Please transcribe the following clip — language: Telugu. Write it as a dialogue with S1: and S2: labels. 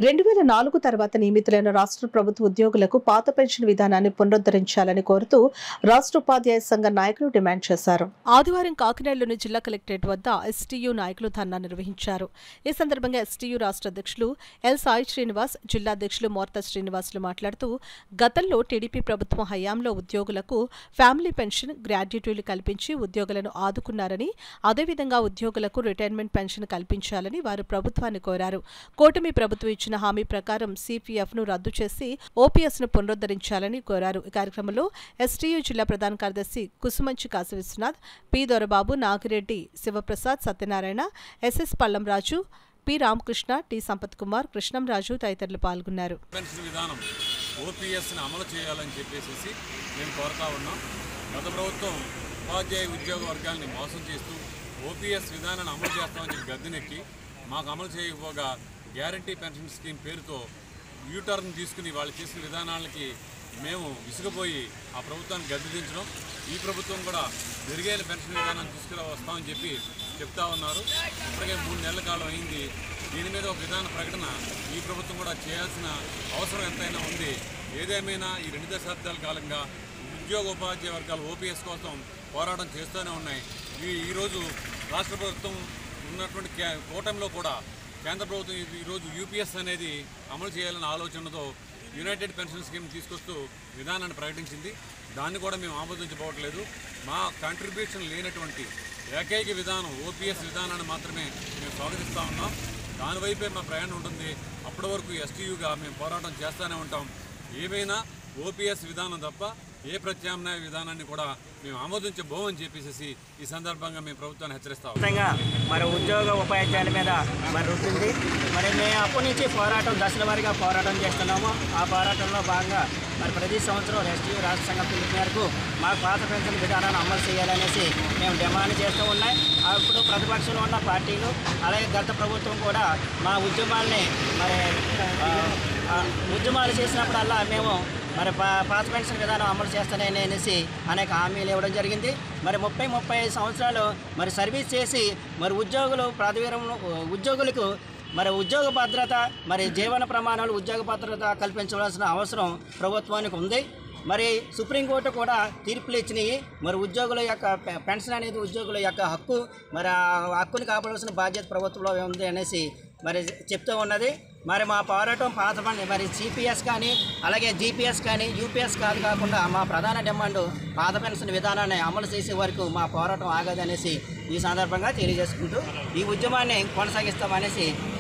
S1: రెండు వేల నాలుగు తర్వాత నియమితులైన రాష్ట్ర ప్రభుత్వ ఉద్యోగులకు పాత పెన్షన్ విధానాన్ని పునరుద్ధరించాలని కోరుతూ రాష్ట్ర ఉపాధ్యాయ సంఘ నాయకులు డిమాండ్ చేశారు ఆదివారం కాకినాడలోని జిల్లా కలెక్టరేట్ వద్ద ఎస్టీయూ నాయకులు ధర్నా నిర్వహించారు ఈ సందర్భంగా ఎస్టీయూ రాష్ట్ర అధ్యక్షులు ఎల్ సాయి శ్రీనివాస్ జిల్లా అధ్యక్షులు మోర్త శ్రీనివాసులు మాట్లాడుతూ గతంలో టీడీపీ ప్రభుత్వం హయాంలో ఉద్యోగులకు ఫ్యామిలీ పెన్షన్ గ్రాడ్యుటీలు కల్పించి ఉద్యోగులను ఆదుకున్నారని అదేవిధంగా ఉద్యోగులకు రిటైర్మెంట్ పెన్షన్ కల్పించాలని వారు ప్రభుత్వాన్ని కోరారు కూటమి ప్రభుత్వం ఇచ్చిన హామీ ప్రకారం సిపిఎఫ్ ను రద్దు చేసి ఓపీఎస్ ను పునరుద్ధరించాలని కోరారు ఈ కార్యక్రమంలో ఎస్టీయూ జిల్లా ప్రధాన కార్యదర్శి Kusumanchi Kasi Viswanath P Dorababu Nagireddy Sivaprasad Satyanarayana SS Pallamraju P Ramakrishna T Sampath Kumar Krishnamraju తదితరులు పాల్గొన్నారు
S2: పెన్షన్ విధానం ఓపీఎస్ని అమలు చేయాలని చెప్పేసి మేము కోరుతా ఉన్నాం గత ప్రభుత్వం ఉపాధ్యాయ ఉద్యోగ వర్గాల్ని మోసం చేస్తూ ఓపీఎస్ విధానాన్ని అమలు చేస్తామని చెప్పి గద్దెనెక్కి మాకు అమలు చేయకపోగా గ్యారంటీ పెన్షన్ స్కీమ్ పేరుతో యూటర్న్ తీసుకుని వాళ్ళు చేసిన విధానాలకి మేము విసుగుపోయి ఆ ప్రభుత్వాన్ని గద్దెదించడం ఈ ప్రభుత్వం కూడా మెరుగైన పెన్షన్ విధానం తీసుకురా వస్తామని చెప్పి చెప్తా ఉన్నారు ఇప్పటికే మూడు నెలల కాలం అయింది దీని మీద ఒక విధాన ప్రకటన ఈ ప్రభుత్వం కూడా చేయాల్సిన అవసరం ఎంతైనా ఉంది ఏదేమైనా ఈ రెండు దశాబ్దాల కాలంగా ఉద్యోగ ఉపాధ్యాయ వర్గాలు ఓపీఎస్ కోసం పోరాటం చేస్తూనే ఉన్నాయి ఈ ఈరోజు రాష్ట్ర ప్రభుత్వం ఉన్నటువంటి కే- కూటమిలో కూడా కేంద్ర ప్రభుత్వం ఈ- ఈరోజు యూపీఎస్ అనేది అమలు చేయాలన్న ఆలోచనతో యునైటెడ్ పెన్షన్ స్కీమ్ తీసుకొస్తూ విధానాన్ని ప్రకటించింది దాన్ని కూడా మేము ఆమోదించబోవట్లేదు మా కంట్రిబ్యూషన్ లేనటువంటి ఏకైక విధానం ఓపీఎస్ విధానాన్ని మాత్రమే మేము స్వాగతిస్తూ ఉన్నాం దానివైపే మా ప్రయాణం ఉంటుంది అప్పటి వరకు ఎస్టీయూగా మేము పోరాటం చేస్తూనే ఉంటాం ఏమైనా ఓపీఎస్ విధానం తప్ప ఏ ప్రత్యామ్నాయ విధానాన్ని కూడా మేము ఆమోదించబోమని చెప్పేసి ఈ సందర్భంగా మేము ప్రభుత్వాన్ని హెచ్చరిస్తాం
S3: ఖచ్చితంగా మరి ఉద్యోగ ఉపాధ్యాయుల మీద మరి రుద్దింది మరి మేము అప్పటి నుంచి పోరాటం దశల వారీగా పోరాటం చేస్తున్నాము ఆ పోరాటంలో భాగంగా మరి ప్రతి సంవత్సరం ఎస్టీ రాష్ట్ర సంఘం పిలుపు మేరకు మాకు పాత పెన్షన్ విధానాన్ని అమలు చేయాలనేసి మేము డిమాండ్ చేస్తూ ఉన్నాయి అప్పుడు ప్రతిపక్షంలో ఉన్న పార్టీలు అలాగే గత ప్రభుత్వం కూడా మా ఉద్యమాల్ని మరి ఆ, ఆ, ఉద్యమాలు చేసినప్పుడల్లా మేము మరి పా పాత పెన్షన్ విధానం అమలు చేస్తానని అనేసి అనేక హామీలు ఇవ్వడం జరిగింది మరి ముప్పై ముప్పై ఐదు సంవత్సరాలు మరి సర్వీస్ చేసి మరి ఉద్యోగులు ప్రాతివీరం ఉద్యోగులకు మరి ఉద్యోగ భద్రత మరి జీవన ప్రమాణాలు ఉద్యోగ భద్రత కల్పించవలసిన అవసరం ప్రభుత్వానికి ఉంది మరి సుప్రీంకోర్టు కూడా తీర్పులు ఇచ్చినాయి మరి ఉద్యోగుల యొక్క పె- పెన్షన్ అనేది ఉద్యోగుల యొక్క హక్కు మరి ఆ హక్కుని కాపాడాల్సిన బాధ్యత ప్రభుత్వంలో ఉంది అనేసి మరి చెప్తూ ఉన్నది మరి మా పోరాటం పాత పని మరి సిపిఎస్ కానీ అలాగే జీపీఎస్ కానీ యూపీఎస్ కాదు కాకుండా మా ప్రధాన డిమాండ్ పాత పెన్షన్ విధానాన్ని అమలు చేసే వరకు మా పోరాటం ఆగదనేసి ఈ సందర్భంగా తెలియజేసుకుంటూ ఈ ఉద్యమాన్ని కొనసాగిస్తామనేసి